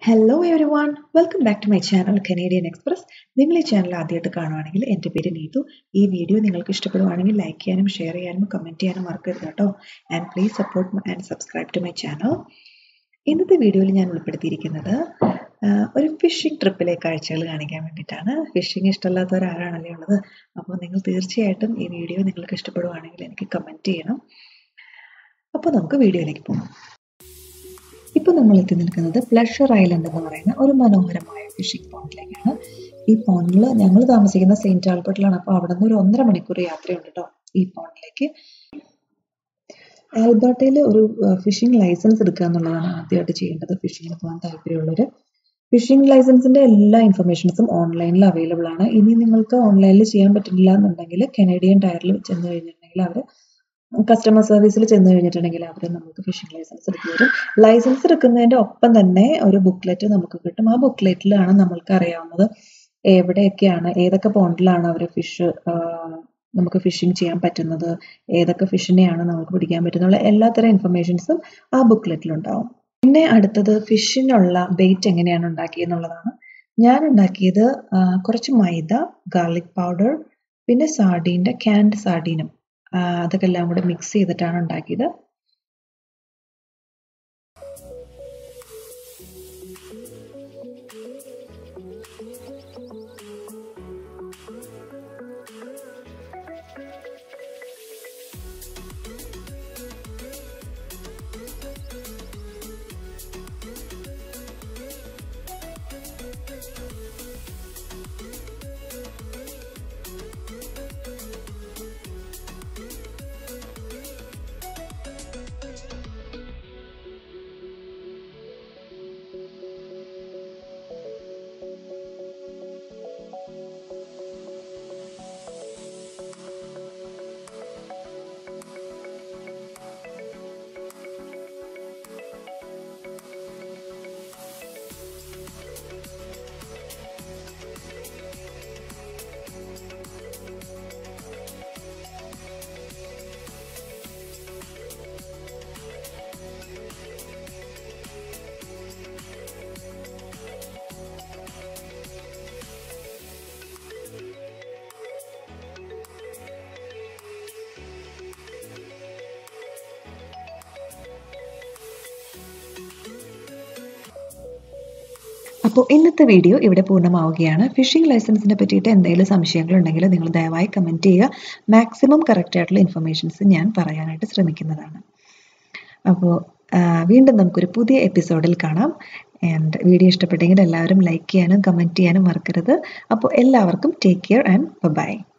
hello every one welcome back to my channel Canadian express നിങ്ങൾ ഈ channel ആദ്യമായിട്ട് കാണുവാണെങ്കിൽ എൻ്റെ പേര് നീതു ഈ വീഡിയോ നിങ്ങൾക്ക് ഇഷ്ടപ്പെടുവാണെങ്കിൽ ലൈക്ക് ചെയ്യാനും ഷെയർ ചെയ്യാനും കമൻറ്റ് ചെയ്യാനും മറക്കരുത് കേട്ടോ and please support and subscribe to my channel ഇന്നത്തെ വീഡിയോയിൽ ഞാൻ ഉൾപ്പെടുത്തിയിരിക്കുന്നത് ഒരു ഫിഷിംഗ് ട്രിപ്പിലെ കാഴ്ചകൾ കാണിക്കാൻ വേണ്ടിയിട്ടാണ് ഫിഷിംഗ് ഇഷ്ടമല്ലാത്തവരാരാണല്ലേ ഉള്ളത് അപ്പോൾ നിങ്ങൾ തീർച്ചയായിട്ടും ഈ വീഡിയോ നിങ്ങൾക്ക് ഇഷ്ടപ്പെടുവാണെങ്കിൽ എനിക്ക് കമൻറ്റ് ചെയ്യണം അപ്പോൾ നമുക്ക് വീഡിയോയിലേക്ക് പോകാം ഇപ്പോൾ നമ്മൾ എത്തി നിൽക്കുന്നത് പ്ലഷർ ഐലൻഡ് എന്ന് പറയുന്ന ഒരു മനോഹരമായ ഫിഷിംഗ് പോണ്ടിലേക്കാണ് ഈ പോണ്ടിൽ ഞങ്ങൾ താമസിക്കുന്ന സെയിൻറ്റ് ആൽബർട്ടിലാണ് അപ്പോൾ അവിടെ നിന്ന് ഒരു ഒന്നര മണിക്കൂർ യാത്രയുണ്ട് കേട്ടോ ഈ പോണ്ടിലേക്ക് ആൽബർട്ടയിൽ ഒരു ഫിഷിംഗ് ലൈസൻസ് എടുക്കുക എന്നുള്ളതാണ് ആദ്യമായിട്ട് ചെയ്യേണ്ടത് ഫിഷിങ്ങിന് പോകാൻ താല്പര്യമുള്ളവർ ഫിഷിംഗ് ലൈസൻസിന്റെ എല്ലാ ഇൻഫർമേഷൻസും ഓൺലൈനിൽ അവൈലബിൾ ആണ് ഇനി നിങ്ങൾക്ക് ഓൺലൈനിൽ ചെയ്യാൻ പറ്റില്ല എന്നുണ്ടെങ്കിൽ കനേഡിയൻ ടയറിൽ ചെന്ന് കഴിഞ്ഞിട്ടുണ്ടെങ്കിൽ അവർ കസ്റ്റമർ സർവീസിൽ ചെന്ന് കഴിഞ്ഞിട്ടുണ്ടെങ്കിൽ അവർ നമുക്ക് ഫിഷിംഗ് ലൈസൻസ് എടുത്തു തരും ലൈസൻസ് എടുക്കുന്നതിൻ്റെ ഒപ്പം തന്നെ ഒരു ബുക്ക്ലെറ്റ് നമുക്ക് കിട്ടും ആ ബുക്ക്ലെറ്റിലാണ് നമ്മൾക്ക് അറിയാവുന്നത് എവിടെയൊക്കെയാണ് ഏതൊക്കെ പോണ്ടിലാണ് അവർ ഫിഷ് നമുക്ക് ഫിഷിംഗ് ചെയ്യാൻ പറ്റുന്നത് ഏതൊക്കെ ഫിഷിനെയാണ് നമുക്ക് പിടിക്കാൻ പറ്റുന്നുള്ള എല്ലാത്തരം ഇൻഫർമേഷൻസും ആ ബുക്ക്ലെറ്റിലുണ്ടാവും പിന്നെ അടുത്തത് ഫിഷിനുള്ള ബെയ്റ്റ് എങ്ങനെയാണ് ഉണ്ടാക്കിയെന്നുള്ളതാണ് ഞാൻ ഉണ്ടാക്കിയത് കുറച്ച് മൈദ ഗാർലിക് പൗഡർ പിന്നെ സാർഡീൻ്റെ ക്യാൻഡ് സാർഡീനും അതൊക്കെ എല്ലാം കൂടെ മിക്സ് ചെയ്തിട്ടാണ് ഉണ്ടാക്കിയത് അപ്പോൾ ഇന്നത്തെ വീഡിയോ ഇവിടെ പൂർണ്ണമാവുകയാണ് ഫിഷിംഗ് ലൈസൻസിനെ പറ്റിയിട്ട് എന്തെങ്കിലും സംശയങ്ങളുണ്ടെങ്കിൽ നിങ്ങൾ ദയവായി കമൻറ്റ് ചെയ്യുക മാക്സിമം കറക്റ്റ് ആയിട്ടുള്ള ഇൻഫർമേഷൻസ് ഞാൻ പറയാനായിട്ട് ശ്രമിക്കുന്നതാണ് അപ്പോൾ വീണ്ടും നമുക്കൊരു പുതിയ എപ്പിസോഡിൽ കാണാം ആൻഡ് വീഡിയോ ഇഷ്ടപ്പെട്ടെങ്കിൽ എല്ലാവരും ലൈക്ക് ചെയ്യാനും കമൻറ്റ് ചെയ്യാനും മറക്കരുത് അപ്പോൾ എല്ലാവർക്കും ടേക്ക് കെയർ ആൻഡ് ബൈ